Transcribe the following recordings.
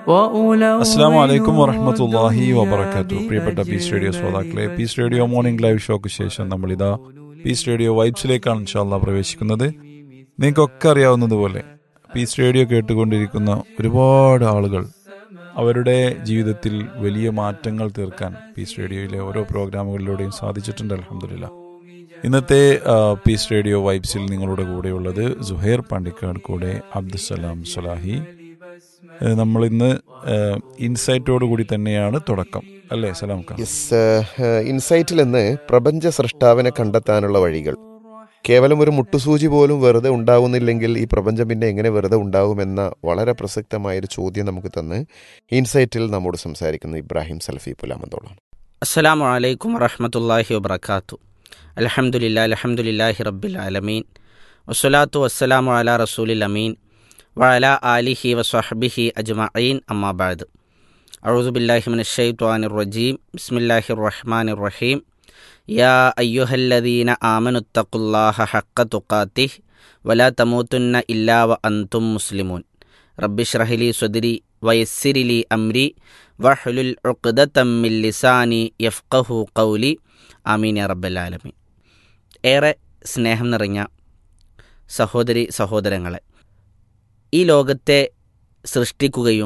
അസ്സാം വലൈക്കും വറഹമത്തല്ലാഹി വബർക്കാത്തു പ്രിയപ്പെട്ട പീസ് റേഡിയോ ശ്രോതാക്കളെ പീസ് റേഡിയോ മോർണിംഗ് ലൈവ് ഷോക്ക് ശേഷം നമ്മളിതാ പീസ് റേഡിയോ വൈബ്സിലേക്കാണ് ഇൻഷാല്ല പ്രവേശിക്കുന്നത് നിങ്ങൾക്കൊക്കെ അറിയാവുന്നതുപോലെ പീസ് റേഡിയോ കേട്ടുകൊണ്ടിരിക്കുന്ന ഒരുപാട് ആളുകൾ അവരുടെ ജീവിതത്തിൽ വലിയ മാറ്റങ്ങൾ തീർക്കാൻ പീസ് റേഡിയോയിലെ ഓരോ പ്രോഗ്രാമുകളിലൂടെയും സാധിച്ചിട്ടുണ്ട് അലഹമില്ല ഇന്നത്തെ ആ, പീസ് റേഡിയോ വൈബ്സിൽ നിങ്ങളുടെ കൂടെയുള്ളത് സുഹൈർ പാണ്ടിക്കാട് കൂടെ അബ്ദുസലാം സലാഹി ഏഹ് നമ്മൾ ഇന്ന് ഇൻസൈറ്റോടു കൂടി തന്നെയാണ് തുടക്കം അല്ലേ സലാം ഖാൻ യെസ് ഇൻസൈറ്റിൽ നിന്ന് പ്രപഞ്ച സൃഷ്ടാവിനെ കണ്ടെത്താനുള്ള വഴികൾ കേവലം ഒരു മുട്ടുസൂചി പോലും വെറുതെ ഉണ്ടാവുന്നില്ലെങ്കിൽ ഈ പ്രപഞ്ചം പിന്നെ എങ്ങനെ വെറുതെ ഉണ്ടാവുമെന്ന വളരെ പ്രസക്തമായൊരു ചോദ്യം നമുക്ക് തന്ന് ഇൻസൈറ്റിൽ നമ്മോട് സംസാരിക്കുന്ന ഇബ്രാഹിം സൽഫി പുലാമന്തോളാണ് അസ്സലാമു അലൈക്കും വറഹമത്തല്ലാഹി വബർക്കാത്തു അലഹമുല്ല അലഹമുല്ലാഹി റബ്ബിൽ ആലമീൻ വസ്സലാത്തു വസ്സലാമു അല റസൂലിൽ അമീൻ വഅല ആലിഹി വസ്വഹബിഹി അജ്മഈൻ അമ്മാബാദ് അഊദുബില്ലാഹി മിനശ്ശൈത്വാനിർ റജീം ബിസ്മില്ലാഹിർ റഹ്മാനിർ റഹീം യാ അയ്യുഹല്ലദീന ആമനുത്തഖുല്ലാഹ ഹഖ തുഖാതിഹ് വലാ തമൂതുന്ന ഇല്ലാ വ അൻതും മുസ്ലിമൂൻ റബ്ബിഷ്റഹ്ലി സ്വദരി വയസ്സിരിലി അംരി വഹ്ലുൽ ഉഖ്ദതം മിൻ ലിസാനി യഫ്ഖഹു ഖൗലി ആമീൻ യാ റബ്ബൽ ആലമീൻ ഏറെ സ്നേഹം നിറഞ്ഞ സഹോദരി സഹോദരങ്ങളെ ഈ ലോകത്തെ സൃഷ്ടിക്കുകയും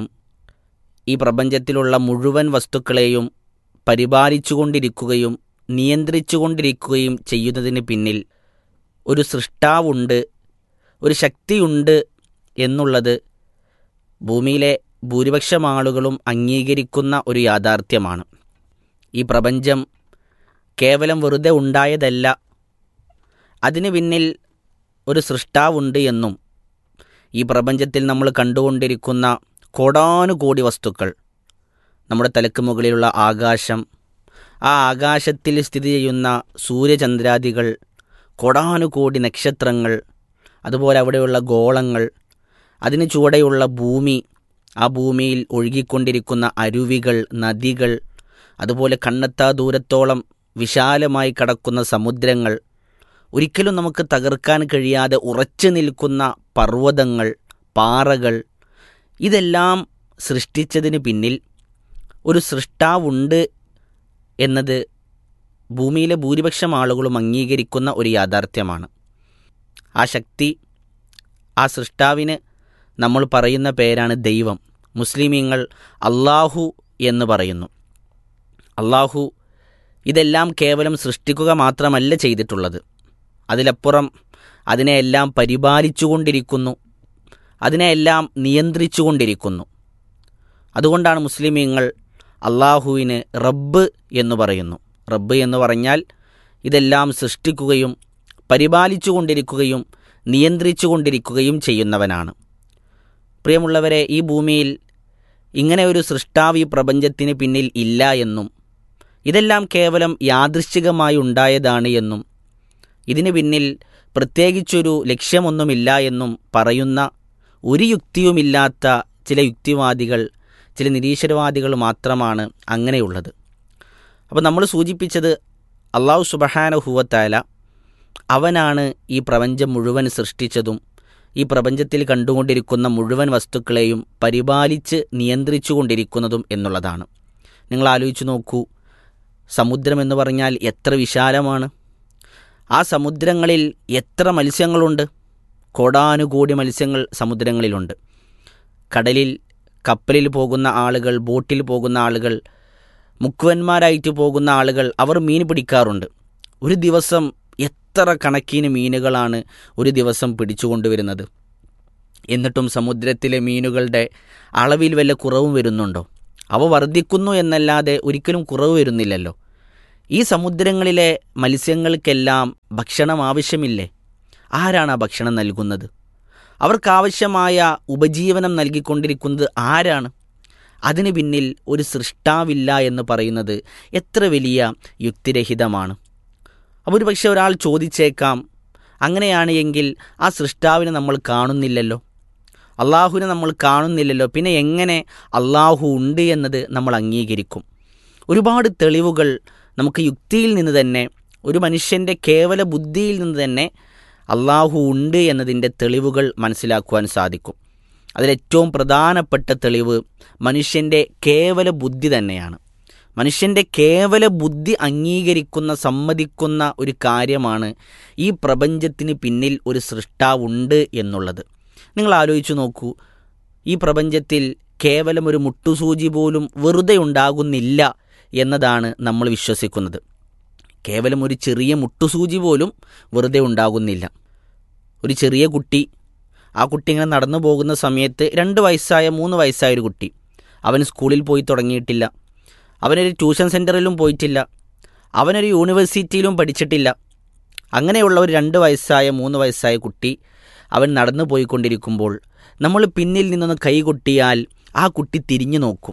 ഈ പ്രപഞ്ചത്തിലുള്ള മുഴുവൻ വസ്തുക്കളെയും പരിപാലിച്ചുകൊണ്ടിരിക്കുകയും നിയന്ത്രിച്ചുകൊണ്ടിരിക്കുകയും ചെയ്യുന്നതിന് പിന്നിൽ ഒരു സൃഷ്ടാവുണ്ട് ഒരു ശക്തിയുണ്ട് എന്നുള്ളത് ഭൂമിയിലെ ഭൂരിപക്ഷം ആളുകളും അംഗീകരിക്കുന്ന ഒരു യാഥാർത്ഥ്യമാണ് ഈ പ്രപഞ്ചം കേവലം വെറുതെ ഉണ്ടായതല്ല അതിന് പിന്നിൽ ഒരു സൃഷ്ടാവുണ്ട് എന്നും ഈ പ്രപഞ്ചത്തിൽ നമ്മൾ കണ്ടുകൊണ്ടിരിക്കുന്ന കോടാനുകോടി വസ്തുക്കൾ നമ്മുടെ തലക്ക് മുകളിലുള്ള ആകാശം ആ ആകാശത്തിൽ സ്ഥിതി ചെയ്യുന്ന സൂര്യചന്ദ്രാദികൾ കോടാനുകോടി നക്ഷത്രങ്ങൾ അതുപോലെ അവിടെയുള്ള ഗോളങ്ങൾ അതിന് ചുവടെയുള്ള ഭൂമി ആ ഭൂമിയിൽ ഒഴുകിക്കൊണ്ടിരിക്കുന്ന അരുവികൾ നദികൾ അതുപോലെ കണ്ണെത്താ ദൂരത്തോളം വിശാലമായി കടക്കുന്ന സമുദ്രങ്ങൾ ഒരിക്കലും നമുക്ക് തകർക്കാൻ കഴിയാതെ ഉറച്ചു നിൽക്കുന്ന പർവ്വതങ്ങൾ പാറകൾ ഇതെല്ലാം സൃഷ്ടിച്ചതിന് പിന്നിൽ ഒരു സൃഷ്ടാവുണ്ട് എന്നത് ഭൂമിയിലെ ഭൂരിപക്ഷം ആളുകളും അംഗീകരിക്കുന്ന ഒരു യാഥാർത്ഥ്യമാണ് ആ ശക്തി ആ സൃഷ്ടാവിന് നമ്മൾ പറയുന്ന പേരാണ് ദൈവം മുസ്ലിമീങ്ങൾ അള്ളാഹു എന്ന് പറയുന്നു അള്ളാഹു ഇതെല്ലാം കേവലം സൃഷ്ടിക്കുക മാത്രമല്ല ചെയ്തിട്ടുള്ളത് അതിലപ്പുറം അതിനെയെല്ലാം പരിപാലിച്ചുകൊണ്ടിരിക്കുന്നു അതിനെയെല്ലാം നിയന്ത്രിച്ചുകൊണ്ടിരിക്കുന്നു അതുകൊണ്ടാണ് മുസ്ലിമീങ്ങൾ അള്ളാഹുവിന് റബ്ബ് എന്ന് പറയുന്നു റബ്ബ് എന്ന് പറഞ്ഞാൽ ഇതെല്ലാം സൃഷ്ടിക്കുകയും പരിപാലിച്ചുകൊണ്ടിരിക്കുകയും നിയന്ത്രിച്ചുകൊണ്ടിരിക്കുകയും ചെയ്യുന്നവനാണ് പ്രിയമുള്ളവരെ ഈ ഭൂമിയിൽ ഇങ്ങനെ ഒരു സൃഷ്ടാവ് ഈ പ്രപഞ്ചത്തിന് പിന്നിൽ ഇല്ല എന്നും ഇതെല്ലാം കേവലം യാദൃശ്ചികമായി ഉണ്ടായതാണ് എന്നും ഇതിന് പിന്നിൽ പ്രത്യേകിച്ചൊരു ലക്ഷ്യമൊന്നുമില്ല എന്നും പറയുന്ന ഒരു യുക്തിയുമില്ലാത്ത ചില യുക്തിവാദികൾ ചില നിരീശ്വരവാദികൾ മാത്രമാണ് അങ്ങനെയുള്ളത് അപ്പോൾ നമ്മൾ സൂചിപ്പിച്ചത് അള്ളാഹു സുബഹാനഹുവത്തായ അവനാണ് ഈ പ്രപഞ്ചം മുഴുവൻ സൃഷ്ടിച്ചതും ഈ പ്രപഞ്ചത്തിൽ കണ്ടുകൊണ്ടിരിക്കുന്ന മുഴുവൻ വസ്തുക്കളെയും പരിപാലിച്ച് നിയന്ത്രിച്ചു കൊണ്ടിരിക്കുന്നതും എന്നുള്ളതാണ് നിങ്ങൾ ആലോചിച്ച് നോക്കൂ സമുദ്രം എന്ന് പറഞ്ഞാൽ എത്ര വിശാലമാണ് ആ സമുദ്രങ്ങളിൽ എത്ര മത്സ്യങ്ങളുണ്ട് കോടാനുകോടി മത്സ്യങ്ങൾ സമുദ്രങ്ങളിലുണ്ട് കടലിൽ കപ്പലിൽ പോകുന്ന ആളുകൾ ബോട്ടിൽ പോകുന്ന ആളുകൾ മുക്കുവന്മാരായിട്ട് പോകുന്ന ആളുകൾ അവർ മീൻ പിടിക്കാറുണ്ട് ഒരു ദിവസം എത്ര കണക്കിന് മീനുകളാണ് ഒരു ദിവസം പിടിച്ചുകൊണ്ടുവരുന്നത് എന്നിട്ടും സമുദ്രത്തിലെ മീനുകളുടെ അളവിൽ വല്ല കുറവും വരുന്നുണ്ടോ അവ വർദ്ധിക്കുന്നു എന്നല്ലാതെ ഒരിക്കലും കുറവ് വരുന്നില്ലല്ലോ ഈ സമുദ്രങ്ങളിലെ മത്സ്യങ്ങൾക്കെല്ലാം ഭക്ഷണം ആവശ്യമില്ലേ ആരാണ് ആ ഭക്ഷണം നൽകുന്നത് അവർക്കാവശ്യമായ ഉപജീവനം നൽകിക്കൊണ്ടിരിക്കുന്നത് ആരാണ് അതിന് പിന്നിൽ ഒരു സൃഷ്ടാവില്ല എന്ന് പറയുന്നത് എത്ര വലിയ യുക്തിരഹിതമാണ് അപ്പോൾ ഒരു പക്ഷേ ഒരാൾ ചോദിച്ചേക്കാം അങ്ങനെയാണ് എങ്കിൽ ആ സൃഷ്ടാവിനെ നമ്മൾ കാണുന്നില്ലല്ലോ അള്ളാഹുവിനെ നമ്മൾ കാണുന്നില്ലല്ലോ പിന്നെ എങ്ങനെ അള്ളാഹു ഉണ്ട് എന്നത് നമ്മൾ അംഗീകരിക്കും ഒരുപാട് തെളിവുകൾ നമുക്ക് യുക്തിയിൽ നിന്ന് തന്നെ ഒരു മനുഷ്യൻ്റെ കേവല ബുദ്ധിയിൽ നിന്ന് തന്നെ അള്ളാഹു ഉണ്ട് എന്നതിൻ്റെ തെളിവുകൾ മനസ്സിലാക്കുവാൻ സാധിക്കും അതിലേറ്റവും പ്രധാനപ്പെട്ട തെളിവ് മനുഷ്യൻ്റെ കേവല ബുദ്ധി തന്നെയാണ് മനുഷ്യൻ്റെ കേവല ബുദ്ധി അംഗീകരിക്കുന്ന സമ്മതിക്കുന്ന ഒരു കാര്യമാണ് ഈ പ്രപഞ്ചത്തിന് പിന്നിൽ ഒരു സൃഷ്ടാവുണ്ട് എന്നുള്ളത് നിങ്ങൾ ആലോചിച്ചു നോക്കൂ ഈ പ്രപഞ്ചത്തിൽ കേവലം ഒരു മുട്ടുസൂചി പോലും വെറുതെ ഉണ്ടാകുന്നില്ല എന്നതാണ് നമ്മൾ വിശ്വസിക്കുന്നത് കേവലം ഒരു ചെറിയ മുട്ടുസൂചി പോലും വെറുതെ ഉണ്ടാകുന്നില്ല ഒരു ചെറിയ കുട്ടി ആ കുട്ടി ഇങ്ങനെ നടന്നു പോകുന്ന സമയത്ത് രണ്ട് വയസ്സായ മൂന്ന് വയസ്സായ ഒരു കുട്ടി അവൻ സ്കൂളിൽ പോയി തുടങ്ങിയിട്ടില്ല അവനൊരു ട്യൂഷൻ സെൻറ്ററിലും പോയിട്ടില്ല അവനൊരു യൂണിവേഴ്സിറ്റിയിലും പഠിച്ചിട്ടില്ല അങ്ങനെയുള്ള ഒരു രണ്ട് വയസ്സായ മൂന്ന് വയസ്സായ കുട്ടി അവൻ നടന്നു പോയിക്കൊണ്ടിരിക്കുമ്പോൾ നമ്മൾ പിന്നിൽ നിന്നൊന്ന് കൈകൊട്ടിയാൽ ആ കുട്ടി തിരിഞ്ഞു നോക്കും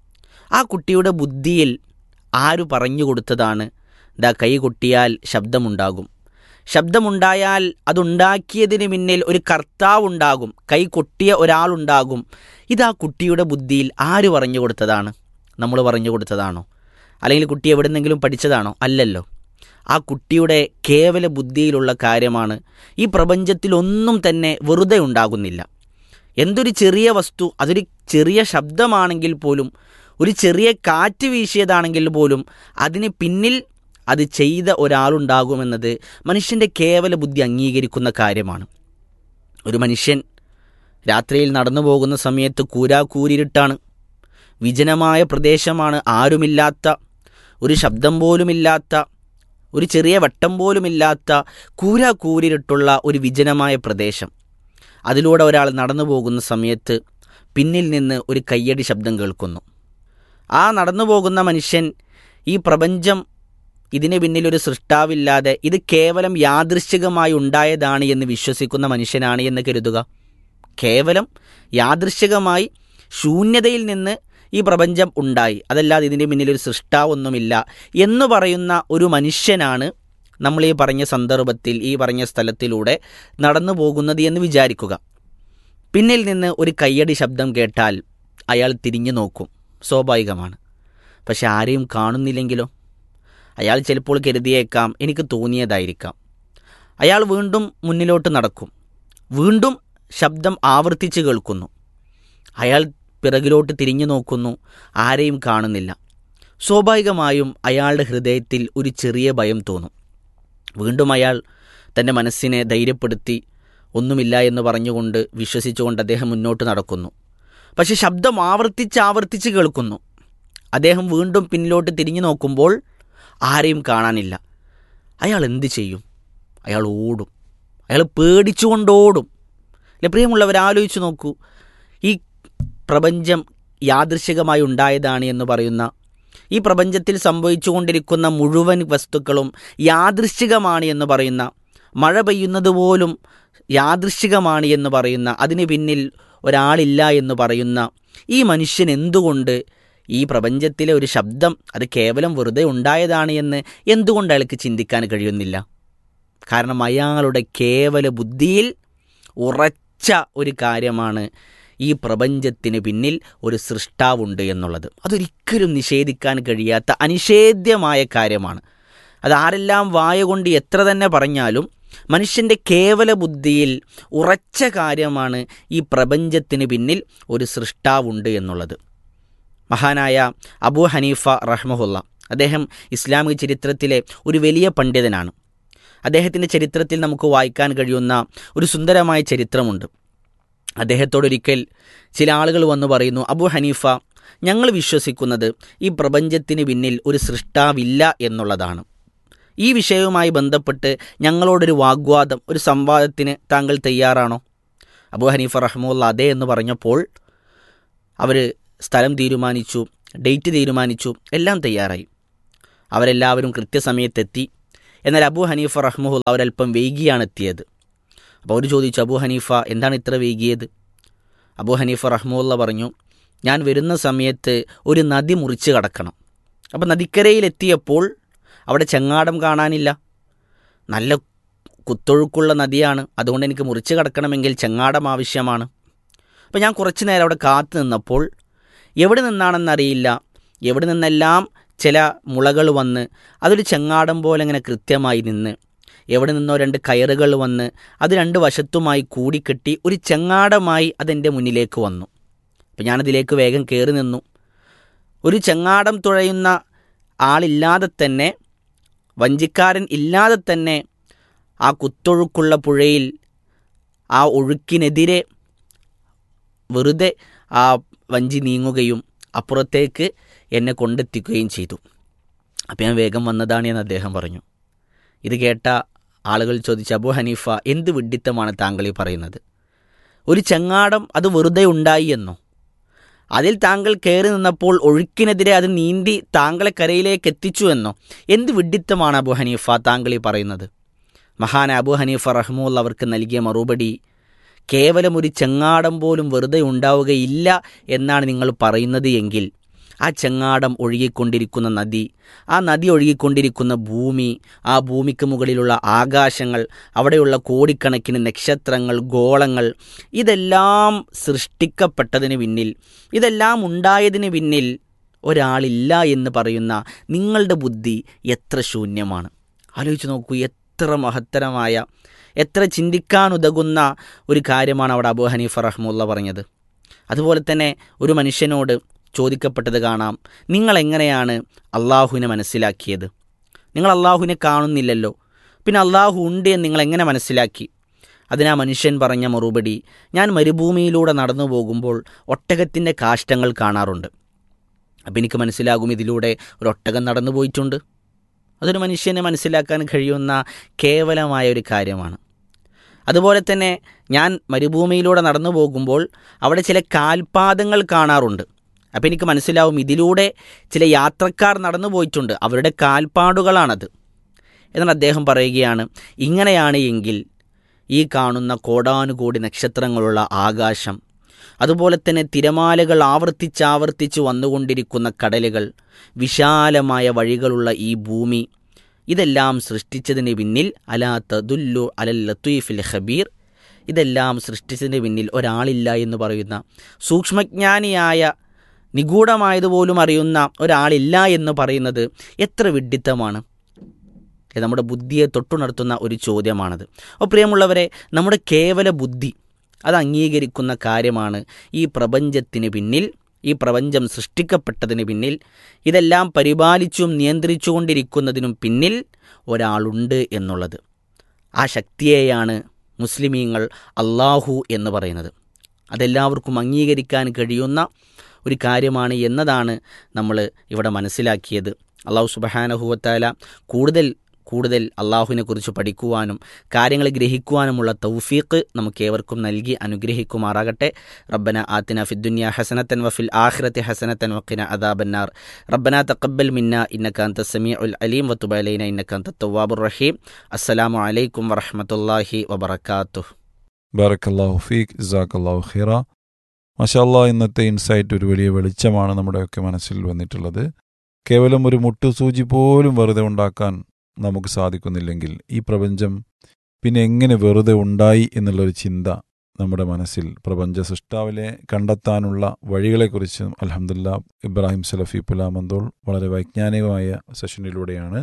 ആ കുട്ടിയുടെ ബുദ്ധിയിൽ ആരു പറഞ്ഞു കൊടുത്തതാണ് ദാ കൈ കൊട്ടിയാൽ ശബ്ദമുണ്ടാകും ശബ്ദമുണ്ടായാൽ അതുണ്ടാക്കിയതിന് പിന്നിൽ ഒരു കർത്താവുണ്ടാകും കൈ കൊട്ടിയ ഒരാളുണ്ടാകും ഇത് ആ കുട്ടിയുടെ ബുദ്ധിയിൽ ആര് പറഞ്ഞു കൊടുത്തതാണ് നമ്മൾ പറഞ്ഞു കൊടുത്തതാണോ അല്ലെങ്കിൽ കുട്ടി എവിടെന്നെങ്കിലും പഠിച്ചതാണോ അല്ലല്ലോ ആ കുട്ടിയുടെ കേവല ബുദ്ധിയിലുള്ള കാര്യമാണ് ഈ പ്രപഞ്ചത്തിലൊന്നും തന്നെ വെറുതെ ഉണ്ടാകുന്നില്ല എന്തൊരു ചെറിയ വസ്തു അതൊരു ചെറിയ ശബ്ദമാണെങ്കിൽ പോലും ഒരു ചെറിയ കാറ്റ് വീശിയതാണെങ്കിൽ പോലും അതിന് പിന്നിൽ അത് ചെയ്ത ഒരാളുണ്ടാകുമെന്നത് മനുഷ്യൻ്റെ കേവല ബുദ്ധി അംഗീകരിക്കുന്ന കാര്യമാണ് ഒരു മനുഷ്യൻ രാത്രിയിൽ നടന്നു പോകുന്ന സമയത്ത് കൂരാക്കൂരിരുട്ടാണ് വിജനമായ പ്രദേശമാണ് ആരുമില്ലാത്ത ഒരു ശബ്ദം പോലുമില്ലാത്ത ഒരു ചെറിയ വട്ടം പോലുമില്ലാത്ത കൂരാക്കൂരിരുട്ടുള്ള ഒരു വിജനമായ പ്രദേശം അതിലൂടെ ഒരാൾ നടന്നു പോകുന്ന സമയത്ത് പിന്നിൽ നിന്ന് ഒരു കയ്യടി ശബ്ദം കേൾക്കുന്നു ആ നടന്നു പോകുന്ന മനുഷ്യൻ ഈ പ്രപഞ്ചം ഇതിന് പിന്നിൽ ഒരു സൃഷ്ടാവില്ലാതെ ഇത് കേവലം യാദൃശ്ചികമായി ഉണ്ടായതാണ് എന്ന് വിശ്വസിക്കുന്ന മനുഷ്യനാണ് എന്ന് കരുതുക കേവലം യാദൃശ്ചികമായി ശൂന്യതയിൽ നിന്ന് ഈ പ്രപഞ്ചം ഉണ്ടായി അതല്ലാതെ ഇതിൻ്റെ പിന്നിൽ ഒരു സൃഷ്ടാവൊന്നുമില്ല എന്ന് പറയുന്ന ഒരു മനുഷ്യനാണ് നമ്മൾ ഈ പറഞ്ഞ സന്ദർഭത്തിൽ ഈ പറഞ്ഞ സ്ഥലത്തിലൂടെ നടന്നു പോകുന്നത് എന്ന് വിചാരിക്കുക പിന്നിൽ നിന്ന് ഒരു കയ്യടി ശബ്ദം കേട്ടാൽ അയാൾ തിരിഞ്ഞു നോക്കും സ്വാഭാവികമാണ് പക്ഷെ ആരെയും കാണുന്നില്ലെങ്കിലോ അയാൾ ചിലപ്പോൾ കരുതിയേക്കാം എനിക്ക് തോന്നിയതായിരിക്കാം അയാൾ വീണ്ടും മുന്നിലോട്ട് നടക്കും വീണ്ടും ശബ്ദം ആവർത്തിച്ച് കേൾക്കുന്നു അയാൾ പിറകിലോട്ട് തിരിഞ്ഞു നോക്കുന്നു ആരെയും കാണുന്നില്ല സ്വാഭാവികമായും അയാളുടെ ഹൃദയത്തിൽ ഒരു ചെറിയ ഭയം തോന്നും വീണ്ടും അയാൾ തൻ്റെ മനസ്സിനെ ധൈര്യപ്പെടുത്തി ഒന്നുമില്ല എന്ന് പറഞ്ഞുകൊണ്ട് വിശ്വസിച്ചുകൊണ്ട് അദ്ദേഹം മുന്നോട്ട് നടക്കുന്നു പക്ഷെ ശബ്ദം ആവർത്തിച്ച് ആവർത്തിച്ച് കേൾക്കുന്നു അദ്ദേഹം വീണ്ടും പിന്നിലോട്ട് തിരിഞ്ഞു നോക്കുമ്പോൾ ആരെയും കാണാനില്ല അയാൾ എന്ത് ചെയ്യും അയാൾ ഓടും അയാൾ പേടിച്ചുകൊണ്ടോടും അല്ലെ പ്രിയമുള്ളവർ ആലോചിച്ച് നോക്കൂ ഈ പ്രപഞ്ചം യാദൃശികമായി ഉണ്ടായതാണ് എന്ന് പറയുന്ന ഈ പ്രപഞ്ചത്തിൽ സംഭവിച്ചുകൊണ്ടിരിക്കുന്ന മുഴുവൻ വസ്തുക്കളും യാദൃശ്ചികമാണ് എന്ന് പറയുന്ന മഴ പെയ്യുന്നത് പോലും യാദൃശ്ചികമാണ് എന്ന് പറയുന്ന അതിന് പിന്നിൽ ഒരാളില്ല എന്ന് പറയുന്ന ഈ മനുഷ്യൻ എന്തുകൊണ്ട് ഈ പ്രപഞ്ചത്തിലെ ഒരു ശബ്ദം അത് കേവലം വെറുതെ ഉണ്ടായതാണ് എന്ന് എന്തുകൊണ്ട് അയാൾക്ക് ചിന്തിക്കാൻ കഴിയുന്നില്ല കാരണം അയാളുടെ കേവല ബുദ്ധിയിൽ ഉറച്ച ഒരു കാര്യമാണ് ഈ പ്രപഞ്ചത്തിന് പിന്നിൽ ഒരു സൃഷ്ടാവുണ്ട് എന്നുള്ളത് അതൊരിക്കലും നിഷേധിക്കാൻ കഴിയാത്ത അനിഷേധ്യമായ കാര്യമാണ് അത് ആരെല്ലാം വായ കൊണ്ട് എത്ര തന്നെ പറഞ്ഞാലും മനുഷ്യൻ്റെ കേവല ബുദ്ധിയിൽ ഉറച്ച കാര്യമാണ് ഈ പ്രപഞ്ചത്തിന് പിന്നിൽ ഒരു സൃഷ്ടാവുണ്ട് എന്നുള്ളത് മഹാനായ അബു ഹനീഫ റഹ്മഹുല്ല അദ്ദേഹം ഇസ്ലാമിക ചരിത്രത്തിലെ ഒരു വലിയ പണ്ഡിതനാണ് അദ്ദേഹത്തിൻ്റെ ചരിത്രത്തിൽ നമുക്ക് വായിക്കാൻ കഴിയുന്ന ഒരു സുന്ദരമായ ചരിത്രമുണ്ട് അദ്ദേഹത്തോടൊരിക്കൽ ചില ആളുകൾ വന്നു പറയുന്നു അബു ഹനീഫ ഞങ്ങൾ വിശ്വസിക്കുന്നത് ഈ പ്രപഞ്ചത്തിന് പിന്നിൽ ഒരു സൃഷ്ടാവില്ല എന്നുള്ളതാണ് ഈ വിഷയവുമായി ബന്ധപ്പെട്ട് ഞങ്ങളോടൊരു വാഗ്വാദം ഒരു സംവാദത്തിന് താങ്കൾ തയ്യാറാണോ അബു ഹനീഫ റഹ്മുല്ല അതെ എന്ന് പറഞ്ഞപ്പോൾ അവർ സ്ഥലം തീരുമാനിച്ചു ഡേറ്റ് തീരുമാനിച്ചു എല്ലാം തയ്യാറായി അവരെല്ലാവരും കൃത്യസമയത്തെത്തി എന്നാൽ അബു ഹനീഫ റഹ്മുല്ല അവരല്പം വൈകിയാണ് എത്തിയത് അപ്പോൾ അവർ ചോദിച്ചു അബു ഹനീഫ എന്താണ് ഇത്ര വൈകിയത് അബു ഹനീഫ റഹ്മുല്ല പറഞ്ഞു ഞാൻ വരുന്ന സമയത്ത് ഒരു നദി മുറിച്ച് കടക്കണം അപ്പോൾ നദിക്കരയിലെത്തിയപ്പോൾ അവിടെ ചെങ്ങാടം കാണാനില്ല നല്ല കുത്തൊഴുക്കുള്ള നദിയാണ് അതുകൊണ്ട് എനിക്ക് മുറിച്ച് കടക്കണമെങ്കിൽ ചെങ്ങാടം ആവശ്യമാണ് അപ്പോൾ ഞാൻ കുറച്ച് നേരം അവിടെ കാത്തു നിന്നപ്പോൾ എവിടെ നിന്നാണെന്നറിയില്ല എവിടെ നിന്നെല്ലാം ചില മുളകൾ വന്ന് അതൊരു ചെങ്ങാടം പോലെ ഇങ്ങനെ കൃത്യമായി നിന്ന് എവിടെ നിന്നോ രണ്ട് കയറുകൾ വന്ന് അത് രണ്ട് വശത്തുമായി കൂടിക്കെട്ടി ഒരു ചെങ്ങാടമായി അതെൻ്റെ മുന്നിലേക്ക് വന്നു അപ്പം ഞാനതിലേക്ക് വേഗം കയറി നിന്നു ഒരു ചെങ്ങാടം തുഴയുന്ന ആളില്ലാതെ തന്നെ വഞ്ചിക്കാരൻ ഇല്ലാതെ തന്നെ ആ കുത്തൊഴുക്കുള്ള പുഴയിൽ ആ ഒഴുക്കിനെതിരെ വെറുതെ ആ വഞ്ചി നീങ്ങുകയും അപ്പുറത്തേക്ക് എന്നെ കൊണ്ടെത്തിക്കുകയും ചെയ്തു അപ്പം ഞാൻ വേഗം വന്നതാണ് എന്ന് അദ്ദേഹം പറഞ്ഞു ഇത് കേട്ട ആളുകൾ ചോദിച്ചു അബു ഹനീഫ എന്ത് വിഡ്ഢിത്തമാണ് താങ്കൾ ഈ പറയുന്നത് ഒരു ചെങ്ങാടം അത് വെറുതെ ഉണ്ടായി എന്നോ അതിൽ താങ്കൾ കയറി നിന്നപ്പോൾ ഒഴുക്കിനെതിരെ അത് നീന്തി താങ്കളെ കരയിലേക്ക് എത്തിച്ചു എന്നോ എന്ത് വിഡ്ഢിത്തമാണ് അബു ഹനീഫ താങ്കൾ ഈ പറയുന്നത് മഹാൻ അബു ഹനീഫ റഹ്മുൽ അവർക്ക് നൽകിയ മറുപടി കേവലം ഒരു ചെങ്ങാടം പോലും വെറുതെ ഉണ്ടാവുകയില്ല എന്നാണ് നിങ്ങൾ പറയുന്നത് എങ്കിൽ ആ ചെങ്ങാടം ഒഴുകിക്കൊണ്ടിരിക്കുന്ന നദി ആ നദി ഒഴുകിക്കൊണ്ടിരിക്കുന്ന ഭൂമി ആ ഭൂമിക്ക് മുകളിലുള്ള ആകാശങ്ങൾ അവിടെയുള്ള കോടിക്കണക്കിന് നക്ഷത്രങ്ങൾ ഗോളങ്ങൾ ഇതെല്ലാം സൃഷ്ടിക്കപ്പെട്ടതിന് പിന്നിൽ ഇതെല്ലാം ഉണ്ടായതിന് പിന്നിൽ ഒരാളില്ല എന്ന് പറയുന്ന നിങ്ങളുടെ ബുദ്ധി എത്ര ശൂന്യമാണ് ആലോചിച്ച് നോക്കൂ എത്ര മഹത്തരമായ എത്ര ചിന്തിക്കാനുതകുന്ന ഒരു കാര്യമാണ് അവിടെ അബു ഹനീഫ റഹ്മുല്ല പറഞ്ഞത് അതുപോലെ തന്നെ ഒരു മനുഷ്യനോട് ചോദിക്കപ്പെട്ടത് കാണാം നിങ്ങൾ എങ്ങനെയാണ് അള്ളാഹുവിനെ മനസ്സിലാക്കിയത് നിങ്ങൾ അള്ളാഹുവിനെ കാണുന്നില്ലല്ലോ പിന്നെ അള്ളാഹു ഉണ്ട് എന്ന് നിങ്ങൾ എങ്ങനെ മനസ്സിലാക്കി അതിനാ മനുഷ്യൻ പറഞ്ഞ മറുപടി ഞാൻ മരുഭൂമിയിലൂടെ നടന്നു പോകുമ്പോൾ ഒട്ടകത്തിൻ്റെ കാഷ്ടങ്ങൾ കാണാറുണ്ട് അപ്പം എനിക്ക് മനസ്സിലാകും ഇതിലൂടെ ഒരു ഒട്ടകം നടന്നു പോയിട്ടുണ്ട് അതൊരു മനുഷ്യന് മനസ്സിലാക്കാൻ കഴിയുന്ന കേവലമായ ഒരു കാര്യമാണ് അതുപോലെ തന്നെ ഞാൻ മരുഭൂമിയിലൂടെ നടന്നു പോകുമ്പോൾ അവിടെ ചില കാൽപാദങ്ങൾ കാണാറുണ്ട് അപ്പോൾ എനിക്ക് മനസ്സിലാവും ഇതിലൂടെ ചില യാത്രക്കാർ നടന്നു പോയിട്ടുണ്ട് അവരുടെ കാൽപ്പാടുകളാണത് എന്നാൽ അദ്ദേഹം പറയുകയാണ് ഇങ്ങനെയാണ് എങ്കിൽ ഈ കാണുന്ന കോടാനുകോടി നക്ഷത്രങ്ങളുള്ള ആകാശം അതുപോലെ തന്നെ തിരമാലകൾ ആവർത്തിച്ചാവർത്തിച്ച് വന്നുകൊണ്ടിരിക്കുന്ന കടലുകൾ വിശാലമായ വഴികളുള്ള ഈ ഭൂമി ഇതെല്ലാം സൃഷ്ടിച്ചതിന് പിന്നിൽ അലാ തദുല്ലു അലൽ ലത്തീഫിൽ ഖബീർ ഇതെല്ലാം സൃഷ്ടിച്ചതിന് പിന്നിൽ ഒരാളില്ല എന്ന് പറയുന്ന സൂക്ഷ്മജ്ഞാനിയായ നിഗൂഢമായതുപോലും അറിയുന്ന ഒരാളില്ല എന്ന് പറയുന്നത് എത്ര വിഡ്ഢിത്തമാണ് ഇത് നമ്മുടെ ബുദ്ധിയെ തൊട്ടുണർത്തുന്ന ഒരു ചോദ്യമാണത് അപ്പോൾ പ്രിയമുള്ളവരെ നമ്മുടെ കേവല ബുദ്ധി അത് അംഗീകരിക്കുന്ന കാര്യമാണ് ഈ പ്രപഞ്ചത്തിന് പിന്നിൽ ഈ പ്രപഞ്ചം സൃഷ്ടിക്കപ്പെട്ടതിന് പിന്നിൽ ഇതെല്ലാം പരിപാലിച്ചും നിയന്ത്രിച്ചുകൊണ്ടിരിക്കുന്നതിനും പിന്നിൽ ഒരാളുണ്ട് എന്നുള്ളത് ആ ശക്തിയെയാണ് മുസ്ലിമീങ്ങൾ അള്ളാഹു എന്ന് പറയുന്നത് അതെല്ലാവർക്കും അംഗീകരിക്കാൻ കഴിയുന്ന ഒരു കാര്യമാണ് എന്നതാണ് നമ്മൾ ഇവിടെ മനസ്സിലാക്കിയത് അള്ളാഹു സുബഹാനഹുവത്താല കൂടുതൽ കൂടുതൽ അള്ളാഹുവിനെ കുറിച്ച് പഠിക്കുവാനും കാര്യങ്ങൾ ഗ്രഹിക്കുവാനുമുള്ള തൗഫീഖ് നമുക്ക് ഏവർക്കും നൽകി അനുഗ്രഹിക്കുമാറാകട്ടെ റബ്ബന ആത്തിന ഫിദ്ദുനിയ ഹസനത്തൻ വഫിൽ ആഖിറത്തി ഹസനത്തൻ വഖിന അദാബന്നാർ റബ്ബന തഖബ്ബൽ മിന്ന ഇന്നക അന്ത സമീഉൽ അലീം വതുബ അലൈന ഇന്നക അന്ത തവ്വാബുർ റഹീം അസ്സലാമു അലൈക്കും വറഹ്മത്തുള്ളാഹി വബറകാതുഹു ബാറക്കല്ലാഹു ഫീഖ് ഇസാഖല്ലാഹു ഖിറ മഷാല്ലാ ഇന്നത്തെ ഇൻസൈറ്റ് ഒരു വലിയ വെളിച്ചമാണ് നമ്മുടെയൊക്കെ മനസ്സിൽ വന്നിട്ടുള്ളത് കേവലം ഒരു മുട്ടുസൂചി പോലും വെറുതെ ഉണ്ടാക്കാൻ നമുക്ക് സാധിക്കുന്നില്ലെങ്കിൽ ഈ പ്രപഞ്ചം പിന്നെ എങ്ങനെ വെറുതെ ഉണ്ടായി എന്നുള്ളൊരു ചിന്ത നമ്മുടെ മനസ്സിൽ പ്രപഞ്ച സൃഷ്ടാവിലെ കണ്ടെത്താനുള്ള വഴികളെക്കുറിച്ച് അലഹമുല്ല ഇബ്രാഹിം സലഫി പുലാമന്തോൾ വളരെ വൈജ്ഞാനികമായ സെഷനിലൂടെയാണ്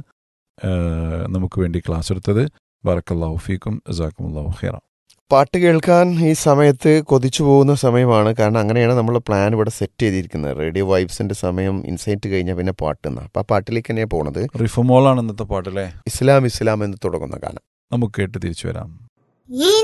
നമുക്ക് വേണ്ടി ക്ലാസ് എടുത്തത് ബാറക്കല്ലാഹു ഫീക്കും ജസാക്കുമുല്ലാഹു ഖൈറ പാട്ട് കേൾക്കാൻ ഈ സമയത്ത് കൊതിച്ചു പോകുന്ന സമയമാണ് കാരണം അങ്ങനെയാണ് നമ്മൾ പ്ലാൻ ഇവിടെ സെറ്റ് ചെയ്തിരിക്കുന്നത് റേഡിയോ വൈബ്സിന്റെ സമയം ഇൻസൈറ്റ് കഴിഞ്ഞാൽ പിന്നെ പാട്ട് എന്നാ അപ്പം ആ പാട്ടിലേക്ക് തന്നെയാണ് പോണത് റിഫമോളാണ് ഇന്നത്തെ പാട്ടല്ലേ ഇസ്ലാം ഇസ്ലാം എന്ന് തുടങ്ങുന്ന ഗാനം നമുക്ക് കേട്ട് തിരിച്ചു വരാം ഈ